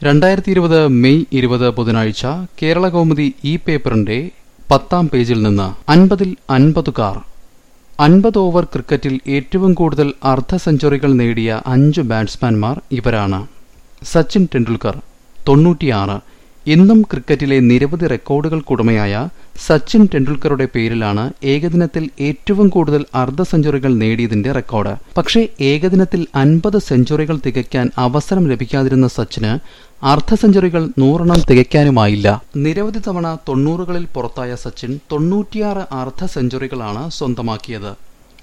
രണ്ടായിരത്തി ഇരുപത് മെയ് ഇരുപത് ബുധനാഴ്ച കേരള കൗമുദി ഇ പേപ്പറിന്റെ പത്താം പേജിൽ നിന്ന് അൻപതിൽ അൻപതുകാർ അൻപത് ഓവർ ക്രിക്കറ്റിൽ ഏറ്റവും കൂടുതൽ അർദ്ധ സെഞ്ചുറികൾ നേടിയ അഞ്ച് ബാറ്റ്സ്മാൻമാർ ഇവരാണ് സച്ചിൻ ടെണ്ടുൽക്കർ തൊണ്ണൂറ്റിയാറ് ഇന്നും ക്രിക്കറ്റിലെ നിരവധി റെക്കോർഡുകൾക്കുടമയായ സച്ചിൻ ടെണ്ടുൽക്കറുടെ പേരിലാണ് ഏകദിനത്തിൽ ഏറ്റവും കൂടുതൽ അർദ്ധ സെഞ്ചുറികൾ നേടിയതിന്റെ റെക്കോർഡ് പക്ഷേ ഏകദിനത്തിൽ അൻപത് സെഞ്ചുറികൾ തികയ്ക്കാൻ അവസരം ലഭിക്കാതിരുന്ന സച്ചിന് അർദ്ധ സെഞ്ചുറികൾ നൂറെണ്ണം തികയ്ക്കാനുമായില്ല നിരവധി തവണ തൊണ്ണൂറുകളിൽ പുറത്തായ സച്ചിൻ തൊണ്ണൂറ്റിയാറ് അർദ്ധ സെഞ്ചുറികളാണ് സ്വന്തമാക്കിയത്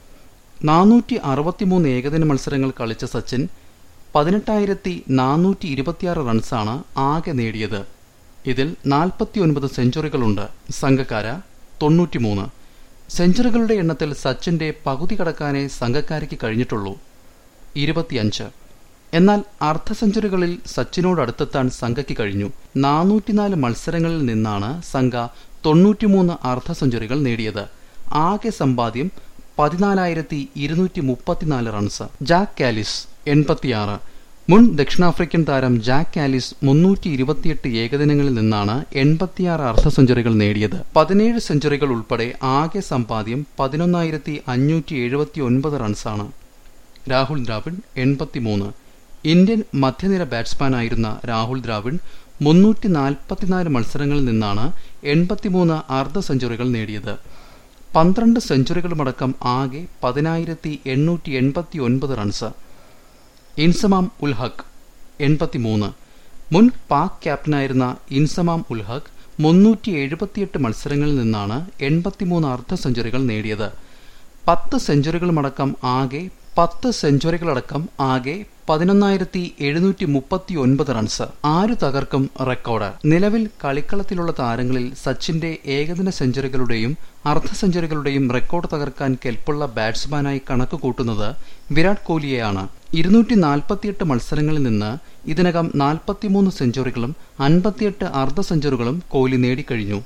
നാനൂറ്റി അറുപത്തിമൂന്ന് ഏകദിന മത്സരങ്ങൾ കളിച്ച സച്ചിൻ പതിനെട്ടായിരത്തി നാനൂറ്റി ഇരുപത്തിയാറ് റൺസാണ് ആകെ നേടിയത് ഇതിൽ നാൽപ്പത്തിയൊൻപത് സെഞ്ചുറികളുണ്ട് സംഘക്കാര തൊണ്ണൂറ്റിമൂന്ന് സെഞ്ചുറികളുടെ എണ്ണത്തിൽ സച്ചിന്റെ പകുതി കടക്കാനേ സംഘക്കാരയ്ക്ക് കഴിഞ്ഞിട്ടുള്ളൂ ഇരുപത്തിയഞ്ച് എന്നാൽ അർദ്ധ സെഞ്ചുറികളിൽ സച്ചിനോട് അടുത്തെത്താൻ സംഘയ്ക്ക് കഴിഞ്ഞു നാനൂറ്റിനാല് മത്സരങ്ങളിൽ നിന്നാണ് സംഘ തൊണ്ണൂറ്റിമൂന്ന് അർദ്ധ സെഞ്ചുറികൾ നേടിയത് ആകെ സമ്പാദ്യം പതിനാലായിരത്തി ഇരുന്നൂറ്റി മുപ്പത്തിനാല് റൺസ് ജാക്ക് കാലിസ് എൺപത്തിയാറ് മുൻ ദക്ഷിണാഫ്രിക്കൻ താരം ജാക്ക് കാലിസ് മുന്നൂറ്റി ഇരുപത്തിയെട്ട് ഏകദിനങ്ങളിൽ നിന്നാണ് എൺപത്തിയാറ് അർദ്ധ സെഞ്ചുറികൾ നേടിയത് പതിനേഴ് സെഞ്ചുറികൾ ഉൾപ്പെടെ ആകെ സമ്പാദ്യം പതിനൊന്നായിരത്തി അഞ്ഞൂറ്റി എഴുപത്തി ഒൻപത് റൺസാണ് രാഹുൽ ദ്രാവിഡ് എൺപത്തിമൂന്ന് ഇന്ത്യൻ മധ്യനിര ബാറ്റ്സ്മാനായിരുന്ന രാഹുൽ ദ്രാവിഡ് മുന്നൂറ്റി നാൽപ്പത്തിനാല് മത്സരങ്ങളിൽ നിന്നാണ് എൺപത്തിമൂന്ന് അർദ്ധ സെഞ്ചുറികൾ നേടിയത് പന്ത്രണ്ട് സെഞ്ചുറികളുമടക്കം ആകെ പതിനായിരത്തി എണ്ണൂറ്റി എൺപത്തി ഒൻപത് റൺസ് ഇൻസമാം ഉൽ ഹക്ക് എൺപത്തിമൂന്ന് മുൻ പാക് ക്യാപ്റ്റനായിരുന്ന ഇൻസമാം ഉൽ ഹക്ക് മുന്നൂറ്റി എഴുപത്തിയെട്ട് മത്സരങ്ങളിൽ നിന്നാണ് എൺപത്തിമൂന്ന് അർദ്ധ സെഞ്ചുറികൾ നേടിയത് പത്ത് സെഞ്ചുറികളുമടക്കം ആകെ പത്ത് സെഞ്ചുറികളടക്കം ആകെ പതിനൊന്നായിരത്തി എഴുന്നൂറ്റി മുപ്പത്തി ഒൻപത് റൺസ് ആരു തകർക്കും റെക്കോർഡ് നിലവിൽ കളിക്കളത്തിലുള്ള താരങ്ങളിൽ സച്ചിന്റെ ഏകദിന സെഞ്ചുറികളുടെയും അർദ്ധ സെഞ്ചുറികളുടെയും റെക്കോർഡ് തകർക്കാൻ കെൽപ്പുള്ള ബാറ്റ്സ്മാനായി കണക്ക് കൂട്ടുന്നത് വിരാട് കോഹ്ലിയെയാണ് ഇരുന്നൂറ്റി നാൽപ്പത്തിയെട്ട് മത്സരങ്ങളിൽ നിന്ന് ഇതിനകം നാൽപ്പത്തിമൂന്ന് സെഞ്ചുറികളും അൻപത്തിയെട്ട് അർദ്ധ സെഞ്ചുറികളും കോഹ്ലി നേടിക്കഴിഞ്ഞു